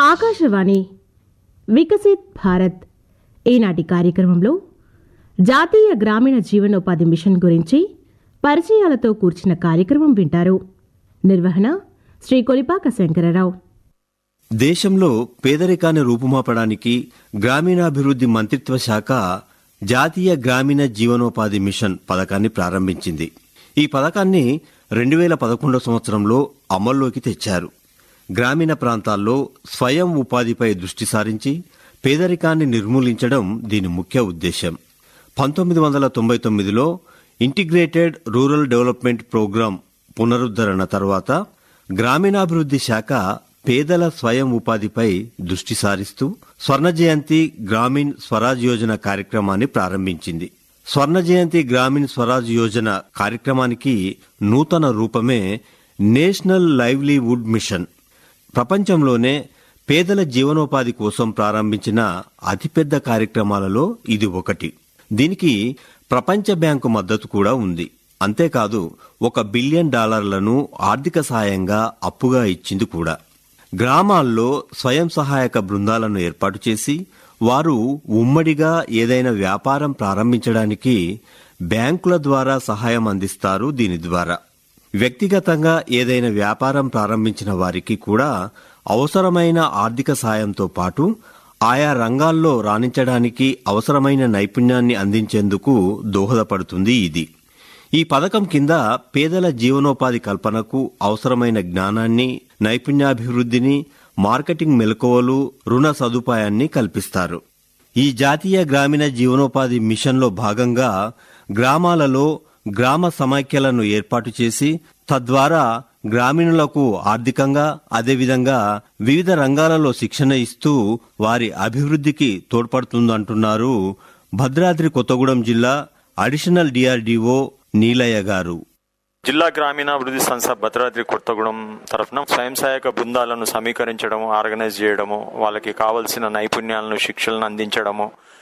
ఆకాశవాణి వికసిత్ భారత్ ఈనాటి కార్యక్రమంలో జాతీయ గ్రామీణ జీవనోపాధి మిషన్ గురించి పరిచయాలతో కూర్చిన కార్యక్రమం వింటారు నిర్వహణ శ్రీ కొలిపాక శంకరరావు దేశంలో పేదరికాన్ని రూపుమాపడానికి గ్రామీణాభివృద్ధి మంత్రిత్వ శాఖ జాతీయ గ్రామీణ జీవనోపాధి మిషన్ పథకాన్ని ప్రారంభించింది ఈ పథకాన్ని రెండు వేల పదకొండవ సంవత్సరంలో అమల్లోకి తెచ్చారు గ్రామీణ ప్రాంతాల్లో స్వయం ఉపాధిపై దృష్టి సారించి పేదరికాన్ని నిర్మూలించడం దీని ముఖ్య ఉద్దేశం పంతొమ్మిది వందల తొంభై తొమ్మిదిలో ఇంటిగ్రేటెడ్ రూరల్ డెవలప్మెంట్ ప్రోగ్రాం పునరుద్ధరణ తర్వాత గ్రామీణాభివృద్ధి శాఖ పేదల స్వయం ఉపాధిపై దృష్టి సారిస్తూ స్వర్ణ జయంతి గ్రామీణ్ స్వరాజ్ యోజన కార్యక్రమాన్ని ప్రారంభించింది స్వర్ణ జయంతి గ్రామీణ్ స్వరాజ్ యోజన కార్యక్రమానికి నూతన రూపమే నేషనల్ లైవ్లీవుడ్ మిషన్ ప్రపంచంలోనే పేదల జీవనోపాధి కోసం ప్రారంభించిన అతిపెద్ద కార్యక్రమాలలో ఇది ఒకటి దీనికి ప్రపంచ బ్యాంకు మద్దతు కూడా ఉంది అంతేకాదు ఒక బిలియన్ డాలర్లను ఆర్థిక సాయంగా అప్పుగా ఇచ్చింది కూడా గ్రామాల్లో స్వయం సహాయక బృందాలను ఏర్పాటు చేసి వారు ఉమ్మడిగా ఏదైనా వ్యాపారం ప్రారంభించడానికి బ్యాంకుల ద్వారా సహాయం అందిస్తారు దీని ద్వారా వ్యక్తిగతంగా ఏదైనా వ్యాపారం ప్రారంభించిన వారికి కూడా అవసరమైన ఆర్థిక సాయంతో పాటు ఆయా రంగాల్లో రాణించడానికి అవసరమైన నైపుణ్యాన్ని అందించేందుకు దోహదపడుతుంది ఇది ఈ పథకం కింద పేదల జీవనోపాధి కల్పనకు అవసరమైన జ్ఞానాన్ని నైపుణ్యాభివృద్ధిని మార్కెటింగ్ మెలకువలు రుణ సదుపాయాన్ని కల్పిస్తారు ఈ జాతీయ గ్రామీణ జీవనోపాధి మిషన్లో భాగంగా గ్రామాలలో గ్రామ సమైక్యలను ఏర్పాటు చేసి తద్వారా గ్రామీణులకు ఆర్థికంగా అదేవిధంగా వివిధ రంగాలలో శిక్షణ ఇస్తూ వారి అభివృద్ధికి తోడ్పడుతుందంటున్నారు భద్రాద్రి కొత్తగూడెం జిల్లా అడిషనల్ డిఆర్డీఓ నీలయ్య గారు జిల్లా గ్రామీణాభివృద్ధి సంస్థ భద్రాద్రి కొత్తగూడెం తరఫున స్వయం సహాయక బృందాలను సమీకరించడము ఆర్గనైజ్ చేయడము వాళ్ళకి కావలసిన నైపుణ్యాలను శిక్షలను అందించడము